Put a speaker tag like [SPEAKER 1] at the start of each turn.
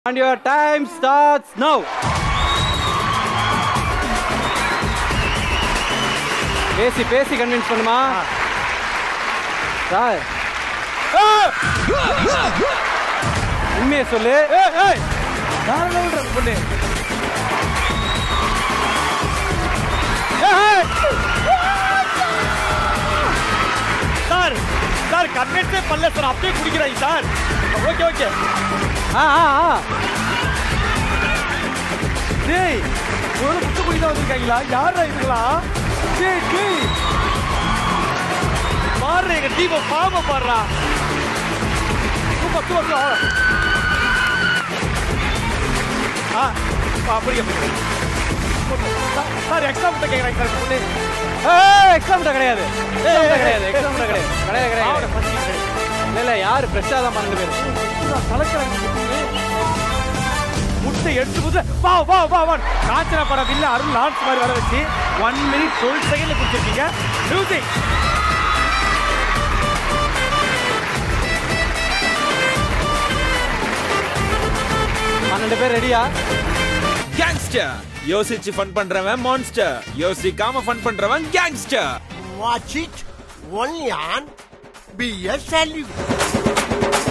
[SPEAKER 1] And your time starts now. பேசி பேசி convince பண்ணுமா சார் உண்மையை சொல்லு
[SPEAKER 2] பொண்ணு சார் சார் கன்வென்ஸே பண்ணல சார் அப்படியே குடிக்கிறாங்க சார் ஓகே ஓகே
[SPEAKER 1] ஆ ஆ ஆ
[SPEAKER 2] டேய் ஒரு புத்து குடி தான் வந்திருக்காங்களா யாரா இதுங்களா டேய் டேய் பாரு எங்க டீம் பாம பாடுறா சூப்பர் சூப்பர் சூப்பர் ஆ ஆ, அப்படியே அப்படியே. சார், சார் எக்ஸாம் கேட்குறாங்க சார் பொண்ணு
[SPEAKER 1] ஏய் எக்ஸாம் கிடையாது எக்ஸாம் கிடையாது எக்ஸாம் கிடையாது கிடையாது
[SPEAKER 2] ஆவண
[SPEAKER 1] கிடையாது
[SPEAKER 2] ஃபர்ஸ்ட் கிடையாது
[SPEAKER 1] இல்ல இல்ல யாரு ஃப்ரெஷ்ஷா தான் பன்னெண்டு பேர்
[SPEAKER 2] கலக்கிறாங்க முட்டை எடுத்து முட்டை வா வா வா வா காஞ்சனா படம் இல்ல அருள் லான்ச் மாதிரி வர வச்சு ஒன் மினிட் டுவெல் செகண்ட்ல குடிச்சிருக்கீங்க மியூசிக்
[SPEAKER 1] பன்னெண்டு பேர் ரெடியா
[SPEAKER 3] கேங்ஸ்டர் யோசிச்சு ஃபன் பண்றவன் மான்ஸ்டர் யோசிக்காம ஃபன் பண்றவன் gangster
[SPEAKER 4] Watch it only on BSLU.